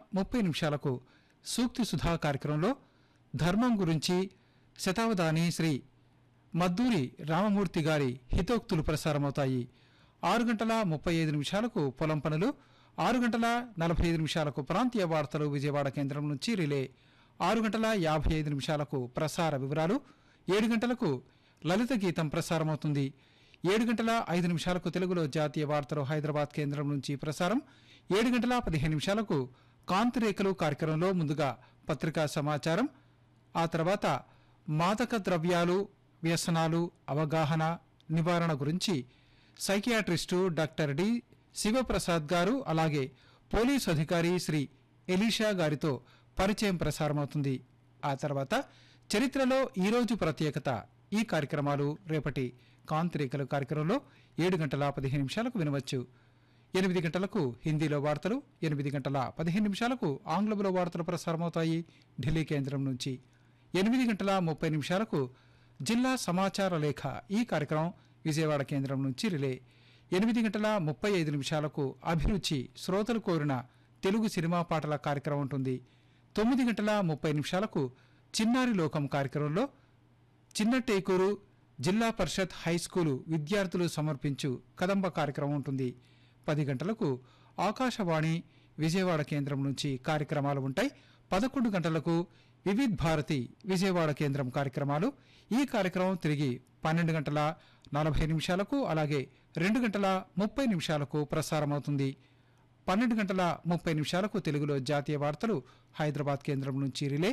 ముప్పై నిమిషాలకు సూక్తి సుధా కార్యక్రమంలో ధర్మం గురించి శతావధాని శ్రీ మద్దూరి రామమూర్తి గారి హితోక్తులు ప్రసారమవుతాయి ఆరు గంటల ముప్పై ఐదు నిమిషాలకు పొలం పనులు ఆరు గంటల నలభై ఐదు నిమిషాలకు ప్రాంతీయ వార్తలు విజయవాడ కేంద్రం నుంచి రిలే ఆరు గంటల యాభై ఐదు నిమిషాలకు ప్రసార వివరాలు ఏడు గంటలకు లలిత గీతం ప్రసారమవుతుంది ఏడు గంటల ఐదు నిమిషాలకు తెలుగులో జాతీయ వార్తలు హైదరాబాద్ కేంద్రం నుంచి ప్రసారం ఏడు గంటల పదిహేను నిమిషాలకు కాంతిరేఖలు కార్యక్రమంలో ముందుగా పత్రికా సమాచారం ఆ తర్వాత మాదక ద్రవ్యాలు వ్యసనాలు అవగాహన నివారణ గురించి సైకియాట్రిస్టు డాక్టర్ డి శివప్రసాద్ గారు అలాగే పోలీసు అధికారి శ్రీ ఎలీషా గారితో పరిచయం ప్రసారమవుతుంది ఆ తర్వాత చరిత్రలో ఈరోజు ప్రత్యేకత ఈ కార్యక్రమాలు రేపటి కాంతిరేఖలు కార్యక్రమంలో ఏడు గంటల పదిహేను నిమిషాలకు వినవచ్చు ఎనిమిది గంటలకు హిందీలో వార్తలు ఎనిమిది గంటల పదిహేను నిమిషాలకు ఆంగ్లంలో వార్తలు ప్రసారమవుతాయి ఢిల్లీ కేంద్రం నుంచి ఎనిమిది గంటల ముప్పై నిమిషాలకు జిల్లా సమాచార లేఖ ఈ కార్యక్రమం విజయవాడ కేంద్రం నుంచి రిలే ఎనిమిది గంటల ముప్పై ఐదు నిమిషాలకు అభిరుచి శ్రోతలు కోరిన తెలుగు సినిమా పాటల కార్యక్రమం ఉంటుంది తొమ్మిది గంటల ముప్పై నిమిషాలకు చిన్నారి లోకం కార్యక్రమంలో చిన్న టేకూరు జిల్లా పరిషత్ హై స్కూలు విద్యార్థులు సమర్పించు కదంబ కార్యక్రమం ఉంటుంది పది గంటలకు ఆకాశవాణి విజయవాడ కేంద్రం నుంచి కార్యక్రమాలు ఉంటాయి పదకొండు గంటలకు వివిధ్ భారతి విజయవాడ కేంద్రం కార్యక్రమాలు ఈ కార్యక్రమం తిరిగి పన్నెండు గంటల నలభై నిమిషాలకు అలాగే రెండు గంటల ముప్పై నిమిషాలకు ప్రసారమవుతుంది పన్నెండు గంటల ముప్పై నిమిషాలకు తెలుగులో జాతీయ వార్తలు హైదరాబాద్ కేంద్రం నుంచి రిలే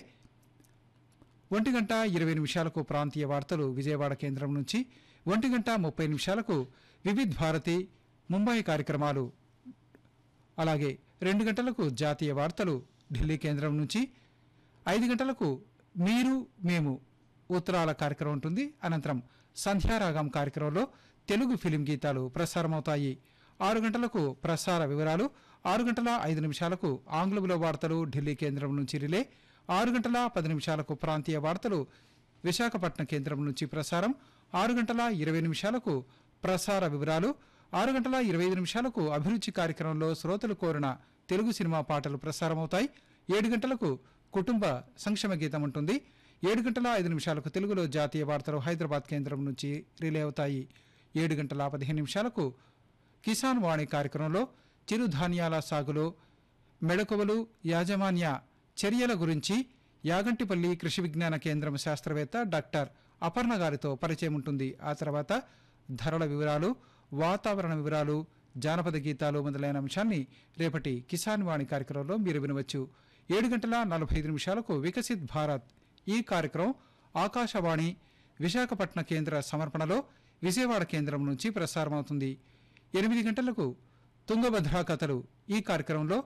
ఒంటి గంట ఇరవై నిమిషాలకు ప్రాంతీయ వార్తలు విజయవాడ కేంద్రం నుంచి ఒంటి గంట ముప్పై నిమిషాలకు వివిధ్ భారతి ముంబై కార్యక్రమాలు అలాగే రెండు గంటలకు జాతీయ వార్తలు ఢిల్లీ కేంద్రం నుంచి ఐదు గంటలకు మీరు మేము ఉత్తరాల కార్యక్రమం ఉంటుంది అనంతరం సంధ్యారాగం కార్యక్రమంలో తెలుగు ఫిలిం గీతాలు ప్రసారమవుతాయి ఆరు గంటలకు ప్రసార వివరాలు ఆరు గంటల ఐదు నిమిషాలకు ఆంగ్లంలో వార్తలు ఢిల్లీ కేంద్రం నుంచి రిలే ఆరు గంటల పది నిమిషాలకు ప్రాంతీయ వార్తలు విశాఖపట్నం కేంద్రం నుంచి ప్రసారం ఆరు గంటల ఇరవై నిమిషాలకు ప్రసార వివరాలు ఆరు గంటల ఇరవై ఐదు నిమిషాలకు అభిరుచి కార్యక్రమంలో శ్రోతలు కోరిన తెలుగు సినిమా పాటలు ప్రసారమవుతాయి ఏడు గంటలకు కుటుంబ సంక్షేమ గీతం ఉంటుంది ఏడు గంటల ఐదు నిమిషాలకు తెలుగులో జాతీయ వార్తలు హైదరాబాద్ కేంద్రం నుంచి రిలే అవుతాయి ఏడు గంటల పదిహేను నిమిషాలకు కిసాన్ వాణి కార్యక్రమంలో చిరుధాన్యాల సాగులో మెళకువలు యాజమాన్య చర్యల గురించి యాగంటిపల్లి కృషి విజ్ఞాన కేంద్రం శాస్త్రవేత్త డాక్టర్ అపర్ణ గారితో పరిచయం ఉంటుంది ఆ తర్వాత ధరల వివరాలు వాతావరణ వివరాలు జానపద గీతాలు మొదలైన అంశాన్ని రేపటి కిసాన్ వాణి కార్యక్రమంలో మీరు వినవచ్చు ఏడు గంటల నలభై ఐదు నిమిషాలకు వికసిత్ భారత్ ఈ కార్యక్రమం ఆకాశవాణి విశాఖపట్నం కేంద్ర సమర్పణలో విజయవాడ కేంద్రం నుంచి ప్రసారమవుతుంది ఎనిమిది గంటలకు తుంగభద్ర కథలు ఈ కార్యక్రమంలో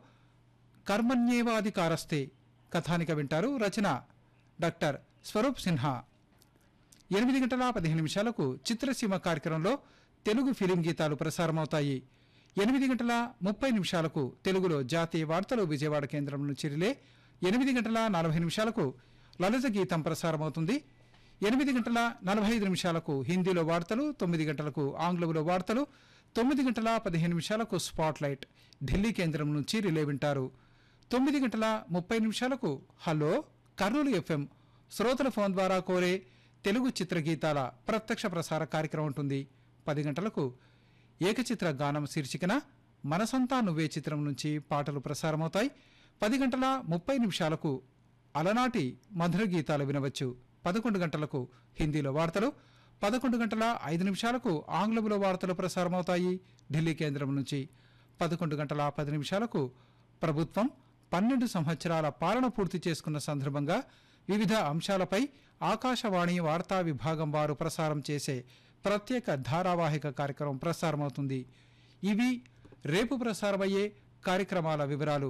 కర్మణ్యేవాధికారస్తే కథానిక వింటారు రచన డాక్టర్ స్వరూప్ సిన్హా ఎనిమిది గంటల పదిహేను నిమిషాలకు చిత్రసీమ కార్యక్రమంలో తెలుగు ఫిలిం గీతాలు ప్రసారమవుతాయి ఎనిమిది గంటల ముప్పై నిమిషాలకు తెలుగులో జాతీయ వార్తలు విజయవాడ కేంద్రం నుంచి రిలే ఎనిమిది గంటల నలభై నిమిషాలకు లలిత గీతం ప్రసారమవుతుంది ఎనిమిది గంటల నలభై ఐదు నిమిషాలకు హిందీలో వార్తలు తొమ్మిది గంటలకు ఆంగ్లంలో వార్తలు తొమ్మిది గంటల పదిహేను నిమిషాలకు స్పాట్ లైట్ ఢిల్లీ కేంద్రం నుంచి రిలే వింటారు తొమ్మిది గంటల ముప్పై నిమిషాలకు హలో కర్నూలు ఎఫ్ఎం శ్రోతల ఫోన్ ద్వారా కోరే తెలుగు చిత్రగీతాల ప్రత్యక్ష ప్రసార కార్యక్రమం ఉంటుంది పది గంటలకు ఏకచిత్ర గానం శీర్షికన మనసంతా నువ్వే చిత్రం నుంచి పాటలు ప్రసారమవుతాయి పది గంటల ముప్పై నిమిషాలకు అలనాటి మధుర గీతాలు వినవచ్చు పదకొండు గంటలకు హిందీలో వార్తలు పదకొండు గంటల ఐదు నిమిషాలకు ఆంగ్లంలో వార్తలు ప్రసారమవుతాయి ఢిల్లీ కేంద్రం నుంచి పదకొండు గంటల పది నిమిషాలకు ప్రభుత్వం పన్నెండు సంవత్సరాల పాలన పూర్తి చేసుకున్న సందర్భంగా వివిధ అంశాలపై ఆకాశవాణి వార్తా విభాగం వారు ప్రసారం చేసే ప్రత్యేక ధారావాహిక కార్యక్రమం ప్రసారమవుతుంది ఇవి రేపు ప్రసారమయ్యే కార్యక్రమాల వివరాలు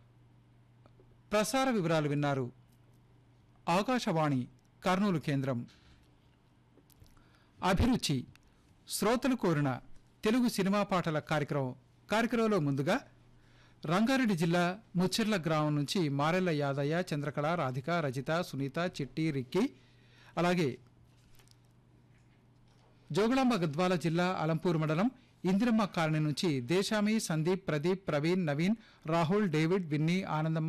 ప్రసార వివరాలు విన్నారు ఆకాశవాణి కర్నూలు కేంద్రం అభిరుచి శ్రోతలు కోరిన తెలుగు సినిమా పాటల కార్యక్రమం కార్యక్రమంలో ముందుగా రంగారెడ్డి జిల్లా ముచ్చెర్ల గ్రామం నుంచి మారెల్ల యాదయ్య చంద్రకళ రాధిక రజిత సునీత చిట్టి రిక్కి అలాగే జోగులాంబ గద్వాల జిల్లా అలంపూర్ మండలం ఇందిరమ్మ కాలనీ నుంచి దేశామి సందీప్ ప్రదీప్ ప్రవీణ్ నవీన్ రాహుల్ డేవిడ్ విన్నీ ఆనందమ్మ